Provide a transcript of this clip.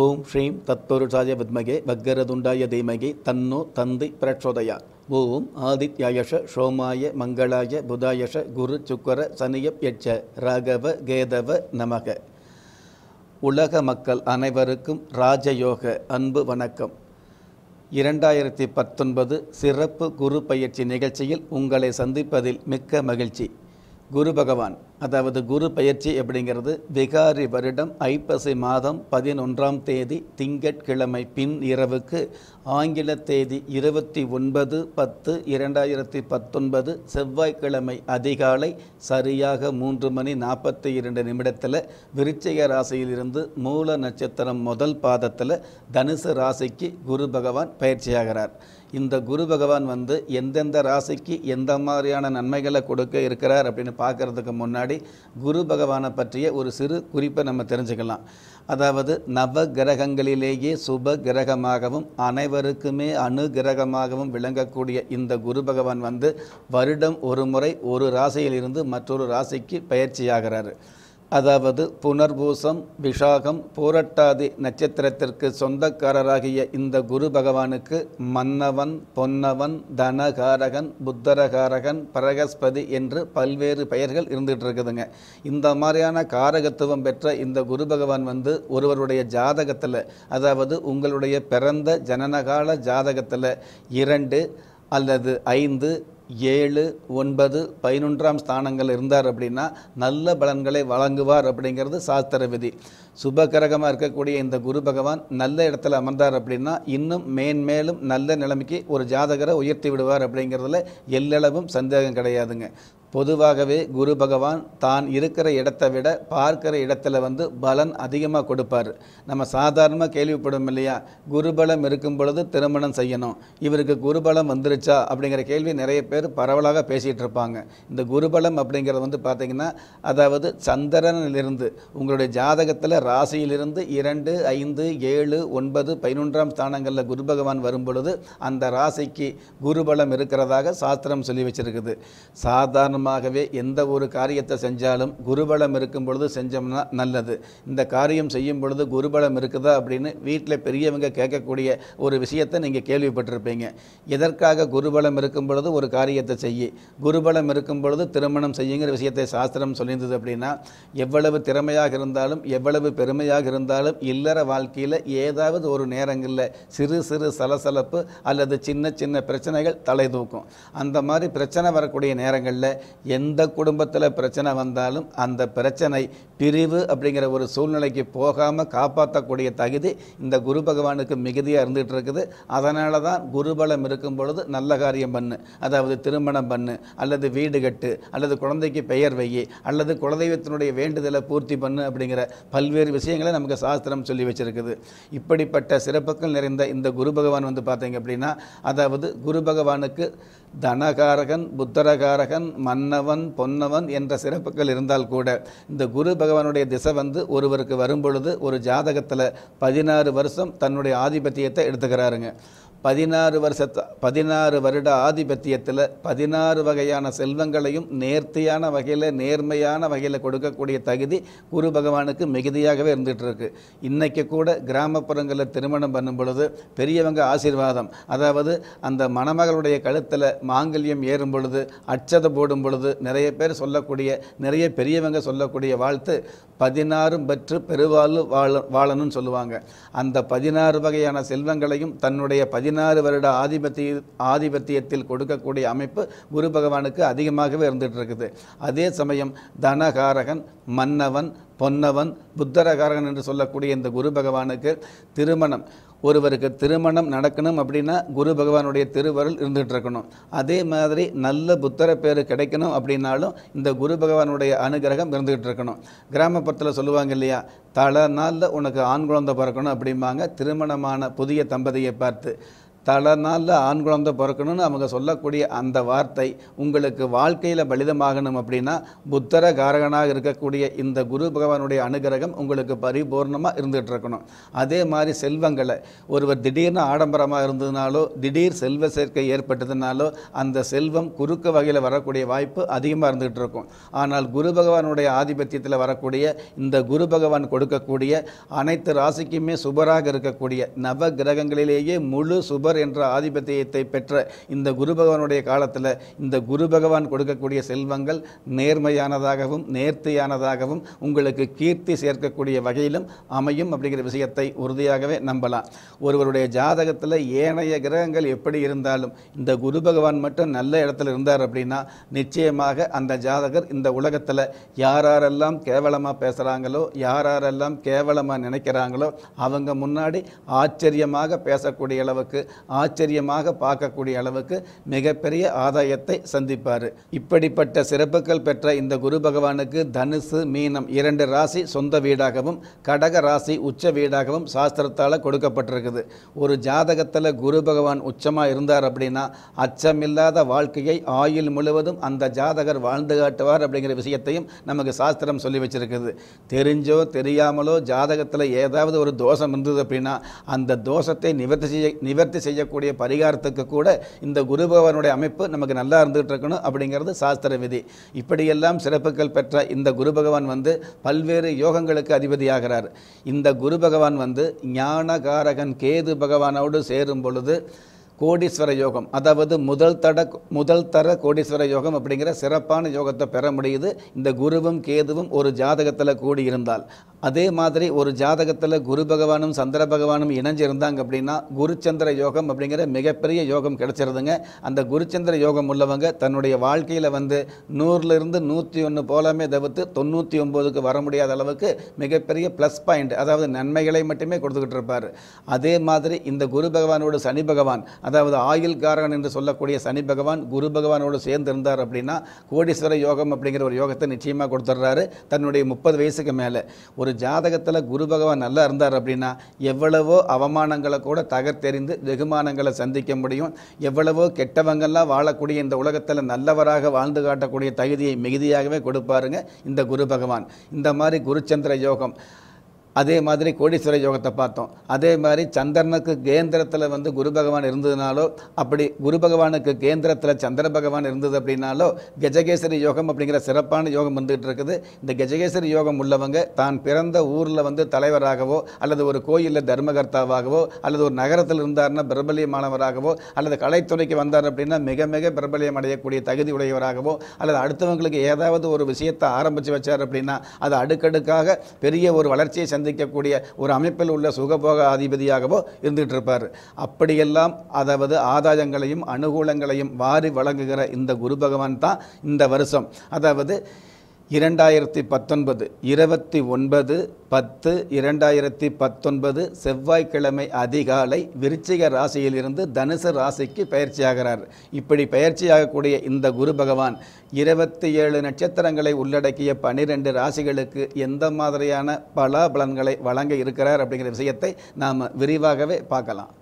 ஓம் ஸ்ரீம் தத்புருஷாய வித்மகே வக்கரதுண்டாய தீமகி தன்னோ தந்தி பிரச்சோதயா ஓம் ஆதித்யாயஷ சோமாய மங்களாய புதாயஷ குரு சுக்கர சனியப் யட்ச ராகவ கேதவ நமக உலக மக்கள் அனைவருக்கும் ராஜயோக அன்பு வணக்கம் இரண்டாயிரத்தி பத்தொன்பது சிறப்பு குரு பயிற்சி நிகழ்ச்சியில் உங்களை சந்திப்பதில் மிக்க மகிழ்ச்சி குரு பகவான் அதாவது குரு பயிற்சி அப்படிங்கிறது விகாரி வருடம் ஐப்பசி மாதம் பதினொன்றாம் தேதி திங்கட்கிழமை பின் இரவுக்கு ஆங்கில தேதி இருபத்தி ஒன்பது பத்து இரண்டாயிரத்தி பத்தொன்பது செவ்வாய்க்கிழமை அதிகாலை சரியாக மூன்று மணி நாற்பத்தி இரண்டு நிமிடத்தில் விருச்சிக ராசியிலிருந்து மூல நட்சத்திரம் முதல் பாதத்தில் தனுசு ராசிக்கு குரு பகவான் பயிற்சியாகிறார் இந்த குரு பகவான் வந்து எந்தெந்த ராசிக்கு எந்த மாதிரியான நன்மைகளை கொடுக்க இருக்கிறார் அப்படின்னு பார்க்கறதுக்கு முன்னாடி குரு பகவானை பற்றிய ஒரு சிறு குறிப்பை நம்ம தெரிஞ்சுக்கலாம் அதாவது நவ கிரகங்களிலேயே சுப கிரகமாகவும் அனைவருக்குமே அணு கிரகமாகவும் விளங்கக்கூடிய இந்த குரு பகவான் வந்து வருடம் ஒரு முறை ஒரு ராசியிலிருந்து மற்றொரு ராசிக்கு பயிற்சியாகிறாரு அதாவது புனர்பூசம் விஷாகம் பூரட்டாதி நட்சத்திரத்திற்கு சொந்தக்காரராகிய இந்த குரு பகவானுக்கு மன்னவன் பொன்னவன் தனகாரகன் புத்தரகாரகன் பிரகஸ்பதி என்று பல்வேறு பெயர்கள் இருந்துகிட்டு இருக்குதுங்க இந்த மாதிரியான காரகத்துவம் பெற்ற இந்த குரு பகவான் வந்து ஒருவருடைய ஜாதகத்தில் அதாவது உங்களுடைய பிறந்த ஜனனகால ஜாதகத்தில் இரண்டு அல்லது ஐந்து ஏழு ஒன்பது பதினொன்றாம் ஸ்தானங்கள் இருந்தார் அப்படின்னா நல்ல பலன்களை வழங்குவார் அப்படிங்கிறது சாஸ்திர விதி சுபகரகமாக இருக்கக்கூடிய இந்த குரு பகவான் நல்ல இடத்துல அமர்ந்தார் அப்படின்னா இன்னும் மேன்மேலும் நல்ல நிலைமைக்கு ஒரு ஜாதகரை உயர்த்தி விடுவார் அப்படிங்கிறதுல எல்லளவும் சந்தேகம் கிடையாதுங்க பொதுவாகவே குரு பகவான் தான் இருக்கிற இடத்தை விட பார்க்கிற இடத்துல வந்து பலன் அதிகமாக கொடுப்பார் நம்ம சாதாரணமாக கேள்விப்படும் இல்லையா குருபலம் இருக்கும் பொழுது திருமணம் செய்யணும் இவருக்கு குருபலம் வந்துருச்சா அப்படிங்கிற கேள்வி நிறைய பேர் பரவலாக பேசிகிட்டு இருப்பாங்க இந்த குருபலம் அப்படிங்கிறது வந்து பார்த்திங்கன்னா அதாவது சந்திரனிலிருந்து உங்களுடைய ஜாதகத்தில் ராசியிலிருந்து இரண்டு ஐந்து ஏழு ஒன்பது பதினொன்றாம் ஸ்தானங்களில் குரு பகவான் வரும் பொழுது அந்த ராசிக்கு குருபலம் இருக்கிறதாக சாஸ்திரம் சொல்லி வச்சிருக்குது சாதாரணமாகவே எந்த ஒரு காரியத்தை செஞ்சாலும் குருபலம் இருக்கும் பொழுது செஞ்சோம்னா நல்லது இந்த காரியம் செய்யும் பொழுது குருபலம் இருக்குதா அப்படின்னு வீட்டில் பெரியவங்க கேட்கக்கூடிய ஒரு விஷயத்தை நீங்கள் கேள்விப்பட்டிருப்பீங்க எதற்காக குருபலம் இருக்கும் பொழுது ஒரு காரியத்தை செய்யி குருபலம் இருக்கும் பொழுது திருமணம் செய்யுங்கிற விஷயத்தை சாஸ்திரம் சொல்லியிருந்தது அப்படின்னா எவ்வளவு திறமையாக இருந்தாலும் எவ்வளவு பெருமையாக இருந்தாலும் இல்லற வாழ்க்கையில் ஏதாவது ஒரு நேரங்களில் சிறு சிறு சலசலப்பு அல்லது சின்ன சின்ன பிரச்சனைகள் தலை தூக்கும் அந்த மாதிரி பிரச்சனை வரக்கூடிய நேரங்களில் எந்த குடும்பத்தில் பிரச்சனை வந்தாலும் அந்த பிரச்சனை பிரிவு அப்படிங்கிற ஒரு சூழ்நிலைக்கு போகாமல் காப்பாற்றக்கூடிய தகுதி இந்த குரு பகவானுக்கு மிகுதியாக இருந்துகிட்டு இருக்குது அதனால தான் குருபலம் இருக்கும் பொழுது நல்ல காரியம் பண்ணு அதாவது திருமணம் பண்ணு அல்லது வீடு கட்டு அல்லது குழந்தைக்கு பெயர் வையி அல்லது குலதெய்வத்தினுடைய வேண்டுதலை பூர்த்தி பண்ணு அப்படிங்கிற பல்வேறு விஷயங்களை நமக்கு சாஸ்திரம் சொல்லி வச்சிருக்குது இப்படிப்பட்ட சிறப்புகள் நிறைந்த இந்த குரு பகவான் வந்து பார்த்தீங்க அப்படின்னா அதாவது குரு பகவானுக்கு தனகாரகன் புத்தரகாரகன் மன்னவன் பொன்னவன் என்ற சிறப்புகள் இருந்தால் கூட இந்த குரு பகவானுடைய திசை வந்து ஒருவருக்கு வரும்பொழுது ஒரு ஜாதகத்தில் பதினாறு வருஷம் தன்னுடைய ஆதிபத்தியத்தை எடுத்துக்கிறாருங்க பதினாறு வருஷத்த பதினாறு வருட ஆதிபத்தியத்தில் பதினாறு வகையான செல்வங்களையும் நேர்த்தியான வகையில் நேர்மையான வகையில் கொடுக்கக்கூடிய தகுதி குரு பகவானுக்கு மிகுதியாகவே இருந்துகிட்டு இருக்கு இன்றைக்கி கூட கிராமப்புறங்களில் திருமணம் பண்ணும் பொழுது பெரியவங்க ஆசீர்வாதம் அதாவது அந்த மணமகளுடைய கழுத்தில் மாங்கல்யம் ஏறும் பொழுது அச்சதை போடும் பொழுது நிறைய பேர் சொல்லக்கூடிய நிறைய பெரியவங்க சொல்லக்கூடிய வாழ்த்து பதினாறும் பெற்று பெருவாழ்வு வாழ வாழணும்னு சொல்லுவாங்க அந்த பதினாறு வகையான செல்வங்களையும் தன்னுடைய பதினாறு வருட ஆதிபத்திய ஆதிபத்தியத்தில் கொடுக்கக்கூடிய அமைப்பு குரு பகவானுக்கு அதிகமாகவே இருந்துகிட்டு இருக்குது அதே சமயம் தனகாரகன் மன்னவன் பொன்னவன் புத்தரகாரகன் என்று சொல்லக்கூடிய இந்த குரு பகவானுக்கு திருமணம் ஒருவருக்கு திருமணம் நடக்கணும் அப்படின்னா குரு பகவானுடைய திருவருள் இருந்துகிட்டு இருக்கணும் அதே மாதிரி நல்ல புத்தர பேர் கிடைக்கணும் அப்படின்னாலும் இந்த குரு பகவானுடைய அனுகிரகம் இருந்துகிட்டு இருக்கணும் கிராமப்புறத்தில் சொல்லுவாங்க இல்லையா தலை நாளில் உனக்கு ஆண் குழந்தை பிறக்கணும் அப்படிம்பாங்க திருமணமான புதிய தம்பதியை பார்த்து தலை நாளில் ஆண் குழந்தை பிறக்கணும்னு அவங்க சொல்லக்கூடிய அந்த வார்த்தை உங்களுக்கு வாழ்க்கையில் பலிதமாகணும் அப்படின்னா புத்தர காரகனாக இருக்கக்கூடிய இந்த குரு பகவானுடைய அனுகிரகம் உங்களுக்கு பரிபூர்ணமாக இருந்துகிட்டு இருக்கணும் அதே மாதிரி செல்வங்களை ஒருவர் திடீர்னு ஆடம்பரமாக இருந்ததுனாலோ திடீர் செல்வ சேர்க்கை ஏற்பட்டதுனாலோ அந்த செல்வம் குறுக்கு வகையில் வரக்கூடிய வாய்ப்பு அதிகமாக இருந்துகிட்டு இருக்கும் ஆனால் குரு பகவானுடைய ஆதிபத்தியத்தில் வரக்கூடிய இந்த குரு பகவான் கொடுக்கக்கூடிய அனைத்து ராசிக்குமே சுபராக இருக்கக்கூடிய நவ கிரகங்களிலேயே முழு சுபர் என்ற ஆதிபத்தியத்தை பெற்ற இந்த குரு பகவானுடைய காலத்தில் இந்த குரு பகவான் கொடுக்கக்கூடிய செல்வங்கள் நேர்மையானதாகவும் நேர்த்தியானதாகவும் உங்களுக்கு கீர்த்தி சேர்க்கக்கூடிய வகையிலும் அமையும் அப்படிங்கிற விஷயத்தை உறுதியாகவே நம்பலாம் ஒருவருடைய ஜாதகத்தில் ஏனைய கிரகங்கள் எப்படி இருந்தாலும் இந்த குரு பகவான் மட்டும் நல்ல இடத்துல இருந்தார் அப்படின்னா நிச்சயமாக அந்த ஜாதகர் இந்த உலகத்தில் யாரெல்லாம் கேவலமாக பேசுகிறாங்களோ யாரெல்லாம் கேவலமாக நினைக்கிறாங்களோ அவங்க முன்னாடி ஆச்சரியமாக பேசக்கூடிய அளவுக்கு ஆச்சரியமாக பார்க்கக்கூடிய அளவுக்கு மிகப்பெரிய ஆதாயத்தை சந்திப்பார் இப்படிப்பட்ட சிறப்புகள் பெற்ற இந்த குரு பகவானுக்கு தனுசு மீனம் இரண்டு ராசி சொந்த வீடாகவும் கடக ராசி உச்ச வீடாகவும் சாஸ்திரத்தால் கொடுக்கப்பட்டிருக்குது ஒரு ஜாதகத்தில் குரு பகவான் உச்சமாக இருந்தார் அப்படின்னா அச்சமில்லாத வாழ்க்கையை ஆயுள் முழுவதும் அந்த ஜாதகர் வாழ்ந்து காட்டுவார் அப்படிங்கிற விஷயத்தையும் நமக்கு சாஸ்திரம் சொல்லி வச்சிருக்குது தெரிஞ்சோ தெரியாமலோ ஜாதகத்தில் ஏதாவது ஒரு தோஷம் இருந்தது அப்படின்னா அந்த தோஷத்தை நிவர்த்தி செய்ய நிவர்த்தி செய்யக்கூடிய பரிகாரத்துக்கு கூட இந்த குரு பகவானுடைய அமைப்பு நமக்கு நல்லா இருந்துகிட்டு இருக்கணும் அப்படிங்கிறது சாஸ்திர விதி இப்படியெல்லாம் சிறப்புகள் பெற்ற இந்த குரு பகவான் வந்து பல்வேறு யோகங்களுக்கு அதிபதியாகிறார் இந்த குரு பகவான் வந்து ஞானகாரகன் கேது பகவானோடு சேரும் பொழுது கோடீஸ்வர யோகம் அதாவது முதல் தட முதல் தர கோடீஸ்வர யோகம் அப்படிங்கிற சிறப்பான யோகத்தை பெற முடியுது இந்த குருவும் கேதுவும் ஒரு ஜாதகத்தில் கூடி இருந்தால் அதே மாதிரி ஒரு ஜாதகத்தில் குரு பகவானும் சந்திர பகவானும் இணைஞ்சு இருந்தாங்க அப்படின்னா குருச்சந்திர யோகம் அப்படிங்கிற மிகப்பெரிய யோகம் கிடைச்சிருதுங்க அந்த குருச்சந்திர யோகம் உள்ளவங்க தன்னுடைய வாழ்க்கையில் வந்து நூறுலேருந்து நூற்றி ஒன்று போலாமே தவிர்த்து தொண்ணூற்றி ஒம்போதுக்கு வர முடியாத அளவுக்கு மிகப்பெரிய ப்ளஸ் பாயிண்ட் அதாவது நன்மைகளை மட்டுமே கொடுத்துக்கிட்டு இருப்பார் அதே மாதிரி இந்த குரு பகவானோடு சனி பகவான் அதாவது ஆயுள் காரகன் என்று சொல்லக்கூடிய சனி பகவான் குரு பகவானோடு சேர்ந்து இருந்தார் அப்படின்னா கோடீஸ்வர யோகம் அப்படிங்கிற ஒரு யோகத்தை நிச்சயமாக கொடுத்துட்றாரு தன்னுடைய முப்பது வயசுக்கு மேலே ஒரு ஜாதகத்தில் குரு பகவான் நல்லா இருந்தார் அப்படின்னா எவ்வளவோ அவமானங்களை கூட தகர்த்தெறிந்து வெகுமானங்களை சந்திக்க முடியும் எவ்வளவோ கெட்டவங்கள்லாம் வாழக்கூடிய இந்த உலகத்தில் நல்லவராக வாழ்ந்து காட்டக்கூடிய தகுதியை மிகுதியாகவே கொடுப்பாருங்க இந்த குரு பகவான் இந்த மாதிரி குருச்சந்திர யோகம் அதே மாதிரி கோடீஸ்வர யோகத்தை பார்த்தோம் அதே மாதிரி சந்திரனுக்கு கேந்திரத்தில் வந்து குரு பகவான் இருந்ததுனாலோ அப்படி குரு பகவானுக்கு கேந்திரத்தில் சந்திர பகவான் இருந்தது அப்படின்னாலோ கஜகேசரி யோகம் அப்படிங்கிற சிறப்பான யோகம் வந்துகிட்டு இருக்குது இந்த கஜகேசரி யோகம் உள்ளவங்க தான் பிறந்த ஊரில் வந்து தலைவராகவோ அல்லது ஒரு கோயிலில் தர்மகர்த்தாவாகவோ அல்லது ஒரு நகரத்தில் இருந்தார்னா பிரபல்யமானவராகவோ அல்லது கலைத்துறைக்கு வந்தார் அப்படின்னா மிக மிக பிரபல்யம் அடையக்கூடிய தகுதி உடையவராகவோ அல்லது அடுத்தவங்களுக்கு ஏதாவது ஒரு விஷயத்தை ஆரம்பித்து வச்சார் அப்படின்னா அது அடுக்கடுக்காக பெரிய ஒரு வளர்ச்சியை சந்திக்கக்கூடிய ஒரு அமைப்பில் உள்ள சுகபோக அதிபதியாகவோ இருந்துகிட்டு இருப்பார் அப்படியெல்லாம் அதாவது ஆதாயங்களையும் அனுகூலங்களையும் வாரி வழங்குகிற இந்த குரு பகவான் தான் இந்த வருஷம் அதாவது இரண்டாயிரத்தி பத்தொன்பது இருபத்தி ஒன்பது பத்து இரண்டாயிரத்தி பத்தொன்பது செவ்வாய்க்கிழமை அதிகாலை விருச்சிக ராசியிலிருந்து தனுசு ராசிக்கு பயிற்சியாகிறார் இப்படி பயிற்சியாகக்கூடிய இந்த குரு பகவான் இருபத்தி ஏழு நட்சத்திரங்களை உள்ளடக்கிய பனிரெண்டு ராசிகளுக்கு எந்த மாதிரியான பலாபலன்களை வழங்க இருக்கிறார் அப்படிங்கிற விஷயத்தை நாம் விரிவாகவே பார்க்கலாம்